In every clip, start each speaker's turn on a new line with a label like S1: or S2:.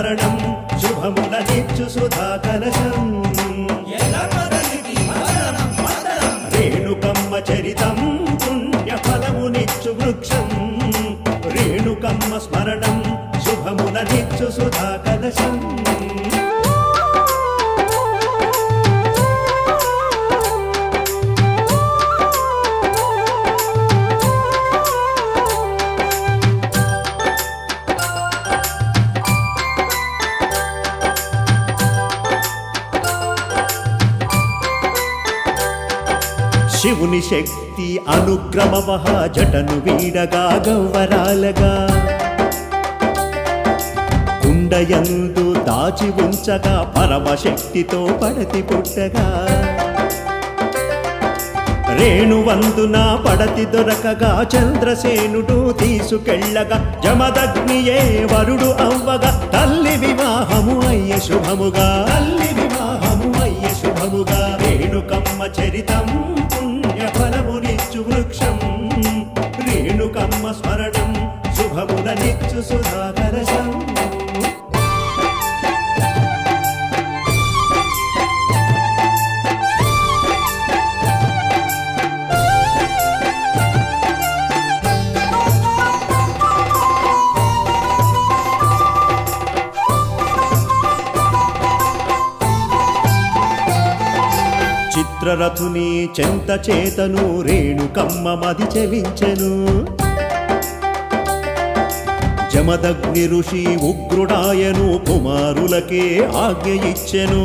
S1: స్మరణం శుభముల నిచ్చు సుధా కలశం రేణుకమ్మ చరితం పుణ్య ఫలమునిచ్చు వృక్షం రేణుకమ్మ స్మరణం శుభముల నిచ్చు సుధా కలశం శివుని శక్తి అనుగ్రమవహ జటను వీడగా గవ్వరాలగా కుండయందు దాచి ఉంచగా పరమశక్తితో పడతి పుట్టగా రేణువందున పడతి దొరకగా చంద్రసేనుడు తీసుకెళ్ళగా జమదగ్నియే వరుడు అవ్వగా తల్లి వివాహము అయ్య శుభముగా తల్లి వివాహము అయ్య శుభముగా రేణుకమ్మ చరితం పుణ్య ఫలమునిచ్చు వృక్షం రేణుకమ్మ స్మరణం శుభముల నిచ్చు సుధాకరసం చిత్రరథుని చెంత చేతను రేణుకమ్మ మది చెలించెను జమదగ్ని ఋషి ఉగ్రుడాయను కుమారులకే ఆజ్ఞ ఇచ్చెను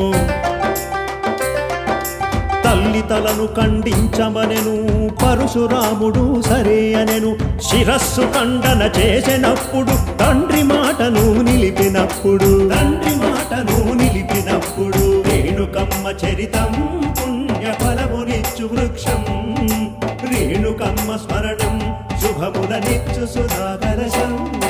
S1: తల్లి తలను ఖండించమనెను పరశురాముడు సరే అనెను శిరస్సు ఖండన చేసినప్పుడు తండ్రి మాటను నిలిపినప్పుడు తండ్రి మాటను నిలిపినప్పుడు రేణుకమ్మ చరితం పుణ్య ఫలమునిచ్చు వృక్షం రేణుకమ్మ స్మరణం శుభముల నిచ్చు సుధాకరసం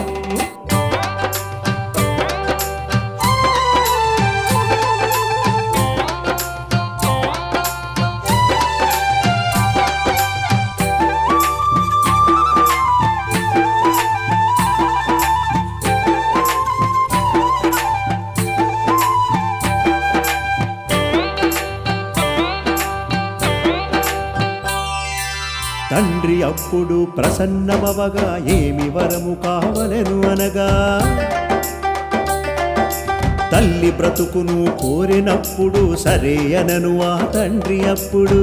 S1: తండ్రి అప్పుడు ప్రసన్నమవగా ఏమి వరము కావలెను అనగా తల్లి బ్రతుకును కోరినప్పుడు సరే అనను ఆ తండ్రి అప్పుడు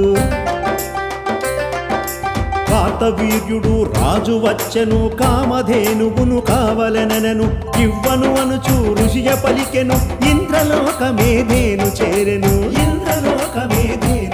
S1: కాతవీర్యుడు రాజు వచ్చెను కామధేనువును కావలెనను ఇవ్వను అనుచు ఋషియ పలికెను ఇంద్రలోకమేధేను చేరెను ఇంద్రలోకమేధేను